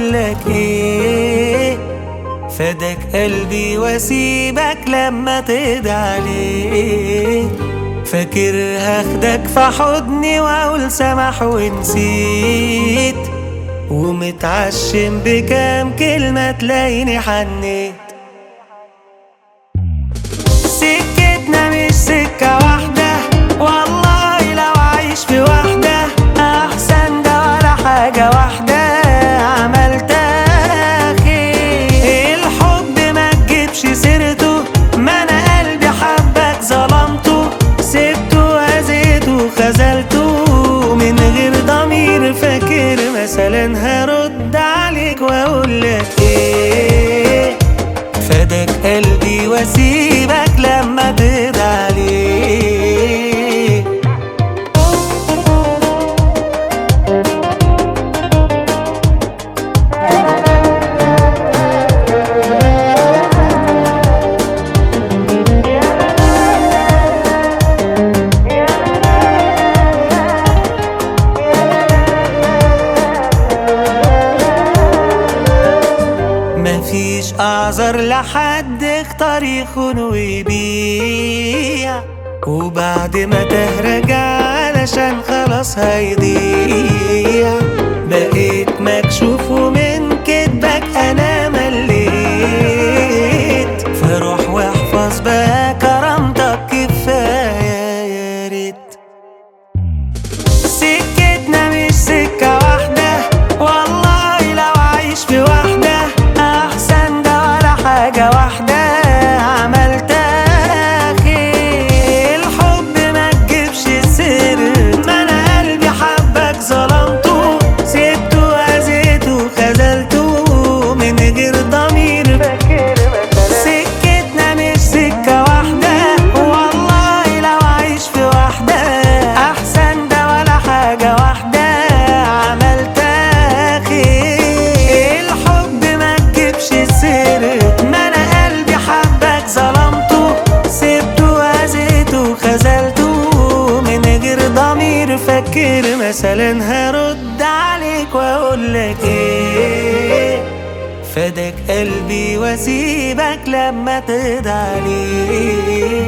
واقولك ايه فداك قلبي واسيبك لما تقضي عليه فاكر هاخدك في حضني واقول سمح ونسيت ومتعشم بكام كلمة تلاقيني حنيت سكتنا مش سكة واحدة والله لو عايش في واحدة أحسن ده ولا حاجة واحدة عملتها خير الحب ما تجيبش سيرته ما أنا قلبي حبك ظلمته سبته وأذيته خذلته من غير ضمير فاكر مثلا هرد عليك وأقولك إيه فداك قلبي واسيبك لما تقضي عليه مفيش اعذر لحد اختار يخون ويبيع وبعد ما تهرجع علشان خلاص هيضيع بقيت مكشوف ومن كدبك انا مليت فروح واحفظ بقى كرامتك كفايه يا ريت سكتنا مش سكة واحدة والله لو عايش في واحدة أحسن ده ولا حاجة واحدة عملتها خير الحب ما تجيبش سر ما أنا قلبي حبك ظلمته سبته وأذيته خذلته من غير ضمير سكتنا مش سكة واحدة والله لو عايش في واحدة أحسن ده ولا حاجة واحدة عملتها خير الحب ما تجيبش سر ما أنا قلبي حبك ظلمته سبته وأذيته خذلته من غير ضمير فاكر مثلا هرد عليك وأقولك إيه فداك قلبي واسيبك لما تقضي عليه